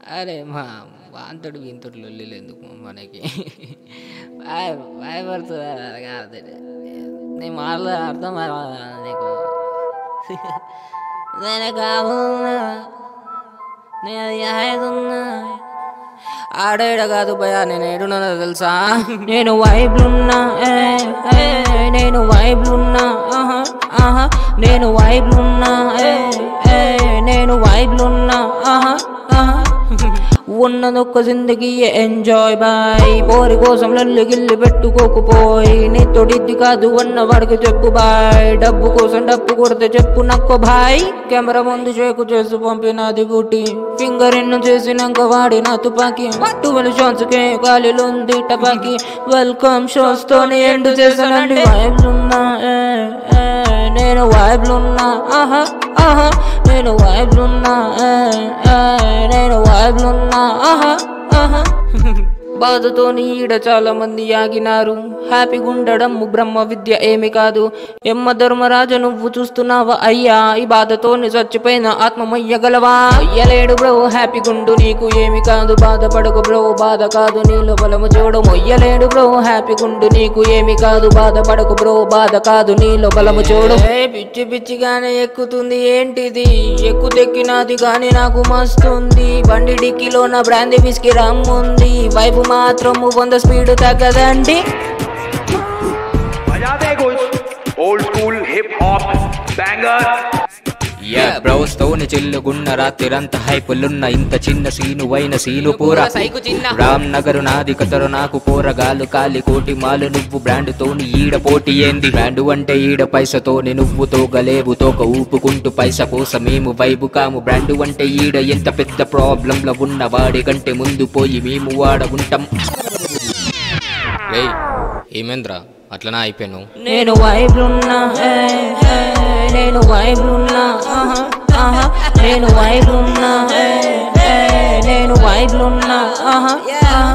అరే మా వాంతడు వీంతడు లొల్లిలు ఎందుకు మనకి భయపడుతుంది కాదు నేను మాటలు అర్థం అవ్వదా నీకు నేను కావున్నా నేను యాదున్నా ఆడేడ కాదు భయ నేను ఏడున్నా తెలుసా నేను వైబ్లున్నా ఏ, ఏ, నేను వైబ్లున్నా ఆహా, ఆహా నేను వైబ్లున్నా ఏ, ఏ, నేను వైబ్లున్నా ఆహా, ఆహా ఉన్నదొక్క జిందగీ ఎంజాయ్ బాయ్ పోరి కోసం లల్లి గిల్లి పెట్టుకోకపోయి నీ తొడిద్ది కాదు అన్న వాడికి చెప్పు బాయ్ డబ్బు కోసం డబ్బు కొడితే చెప్పు నక్కో బాయ్ కెమెరా ముందు చేకు చేసి పంపినది బూటి ఫింగర్ ఎన్ను చేసినాక వాడిన తుపాకి ట్వెల్వ్ షాట్స్ కే గాలిలో ఉంది టపాకి వెల్కమ్ షోస్ తోని ఎండు చేసానండి వైబ్లున్నా ఏ, ఏ, నేను వైబ్లున్నా ఆహా ఆహా నేను వైబ్లున్నా ఏ, ఏ, నేను వైబ్లున్నా ఆహా ఆహా బాధతో ఈడ చాలా మంది ఆగినారు హ్యాపీగా ఉండడం బ్రహ్మ విద్య ఏమి కాదు ఎమ్మ ధర్మరాజు నువ్వు చూస్తున్నావా అయ్యా ఈ బాధతోని చచ్చిపోయిన ఆత్మ మొయ్యగలవా మొయ్యలేడు బ్రో హ్యాపీ గుండు నీకు ఏమి కాదు బాధపడకు బ్రో బాధ కాదు నీలో బలము చూడు మొయ్యలేడు బ్రో హ్యాపీ గుండు నీకు ఏమి కాదు బాధపడకు బ్రో బాధ కాదు నీలో బలము చూడు ఏ పిచ్చి పిచ్చిగానే ఎక్కుతుంది ఏంటిది ఎక్కు తెక్కినది కానీ నాకు మస్తుంది బండి డిక్కిలో నా బ్రాంది విస్కీ రమ్ముంది వైపు మాత్రం వంద స్పీడ్ తగ్గదండి बजाते कुछ old school hip hop banger యా బ్రౌస్ తోని చిల్లుగున్న రాత్రిరంత హైపులున్న ఇంత చిన్న సీను వైన సీను పూరా సైకు చిన్న. రామ్ నగరు నాది కతరు నాకు పోరగాలు కాలి కోటి మాలు నువ్వు బ్రాండ్ తోని ఈడ పోటీ ఏంది బ్రాండు అంటే ఈడ పైసతోని నువ్వు తోగలేవు తోక ఊపుకుంటూ పైస కోసమేము వైబు కాము బ్రాండు అంటే ఈడ ఎంత పెద్ద ప్రాబ్లం లో ఉన్న వాడి కంటే ముందు పోయి మేము వాడ ఉంటాం రేయ్ ఏమేంద్రా అట్లనా అయిపోయాను నేను వైబ్లున్నా ఏ, ఏ, నేను వైబ్లున్నా ఆహా, ఆహా నేను వైబ్లున్నా ఏ, ఏ, నేను వైబ్లున్నా ఆహా, ఆహా